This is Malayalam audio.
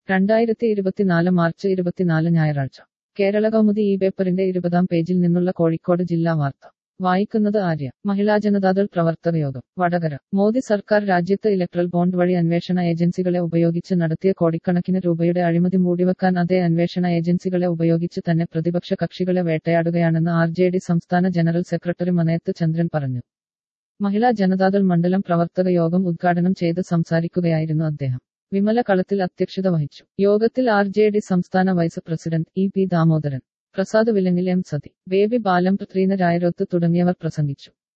രണ്ടായിരത്തി ഇരുപത്തിനാല് മാർച്ച് ഇരുപത്തിനാല് ഞായറാഴ്ച കേരള കൗമുദി ഈ പേപ്പറിന്റെ ഇരുപതാം പേജിൽ നിന്നുള്ള കോഴിക്കോട് ജില്ലാ വാർത്ത വായിക്കുന്നത് ആര്യ മഹിളാ ജനതാദൾ പ്രവർത്തക യോഗം വടകര മോദി സർക്കാർ രാജ്യത്ത് ഇലക്ട്രൽ ബോണ്ട് വഴി അന്വേഷണ ഏജൻസികളെ ഉപയോഗിച്ച് നടത്തിയ കോടിക്കണക്കിന് രൂപയുടെ അഴിമതി മൂടിവെക്കാൻ അതേ അന്വേഷണ ഏജൻസികളെ ഉപയോഗിച്ച് തന്നെ പ്രതിപക്ഷ കക്ഷികളെ വേട്ടയാടുകയാണെന്ന് ആർ ജെ ഡി സംസ്ഥാന ജനറൽ സെക്രട്ടറി മനയത്ത് ചന്ദ്രൻ പറഞ്ഞു മഹിളാ ജനതാദൾ മണ്ഡലം പ്രവർത്തക യോഗം ഉദ്ഘാടനം ചെയ്ത് സംസാരിക്കുകയായിരുന്നു അദ്ദേഹം വിമല കളത്തിൽ അധ്യക്ഷത വഹിച്ചു യോഗത്തിൽ ആർ ജെ ഡി സംസ്ഥാന vice president E P Damodaran Prasad Vilangil M Sathi Baby Balam Prithvina Rayaroth തുടങ്ങിയവർ പ്രസംഗിച്ചു